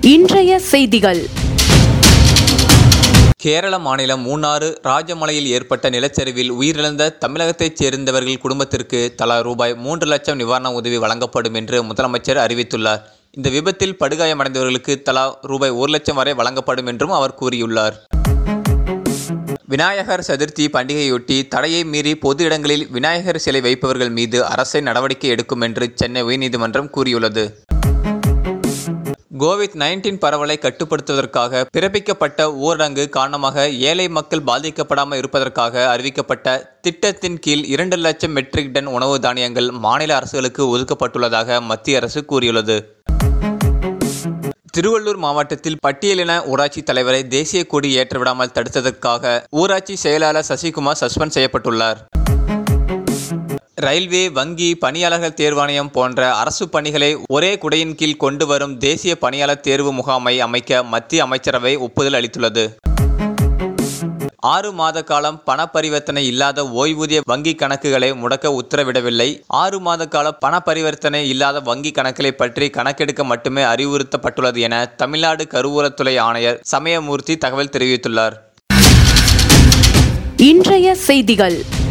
இன்றைய செய்திகள் கேரள மாநிலம் மூணாறு ராஜமலையில் ஏற்பட்ட நிலச்சரிவில் உயிரிழந்த தமிழகத்தைச் சேர்ந்தவர்கள் குடும்பத்திற்கு தலா ரூபாய் மூன்று லட்சம் நிவாரண உதவி வழங்கப்படும் என்று முதலமைச்சர் அறிவித்துள்ளார் இந்த விபத்தில் படுகாயமடைந்தவர்களுக்கு தலா ரூபாய் ஒரு லட்சம் வரை வழங்கப்படும் என்றும் அவர் கூறியுள்ளார் விநாயகர் சதுர்த்தி பண்டிகையொட்டி தடையை மீறி பொது இடங்களில் விநாயகர் சிலை வைப்பவர்கள் மீது அரசை நடவடிக்கை எடுக்கும் என்று சென்னை உயர்நீதிமன்றம் கூறியுள்ளது கோவிட் நைன்டீன் பரவலை கட்டுப்படுத்துவதற்காக பிறப்பிக்கப்பட்ட ஊரடங்கு காரணமாக ஏழை மக்கள் பாதிக்கப்படாமல் இருப்பதற்காக அறிவிக்கப்பட்ட திட்டத்தின் கீழ் இரண்டு லட்சம் மெட்ரிக் டன் உணவு தானியங்கள் மாநில அரசுகளுக்கு ஒதுக்கப்பட்டுள்ளதாக மத்திய அரசு கூறியுள்ளது திருவள்ளூர் மாவட்டத்தில் பட்டியலின ஊராட்சி தலைவரை தேசிய கொடி ஏற்ற விடாமல் தடுத்ததற்காக ஊராட்சி செயலாளர் சசிகுமார் சஸ்பெண்ட் செய்யப்பட்டுள்ளார் ரயில்வே வங்கி பணியாளர்கள் தேர்வாணையம் போன்ற அரசு பணிகளை ஒரே குடையின் கீழ் கொண்டு வரும் தேசிய பணியாளர் தேர்வு முகாமை அமைக்க மத்திய அமைச்சரவை ஒப்புதல் அளித்துள்ளது ஆறு மாத காலம் பண பரிவர்த்தனை இல்லாத ஓய்வூதிய வங்கி கணக்குகளை முடக்க உத்தரவிடவில்லை ஆறு மாத கால பண பரிவர்த்தனை இல்லாத வங்கி கணக்குகளை பற்றி கணக்கெடுக்க மட்டுமே அறிவுறுத்தப்பட்டுள்ளது என தமிழ்நாடு கருவூலத்துறை ஆணையர் சமயமூர்த்தி தகவல் தெரிவித்துள்ளார் இன்றைய செய்திகள்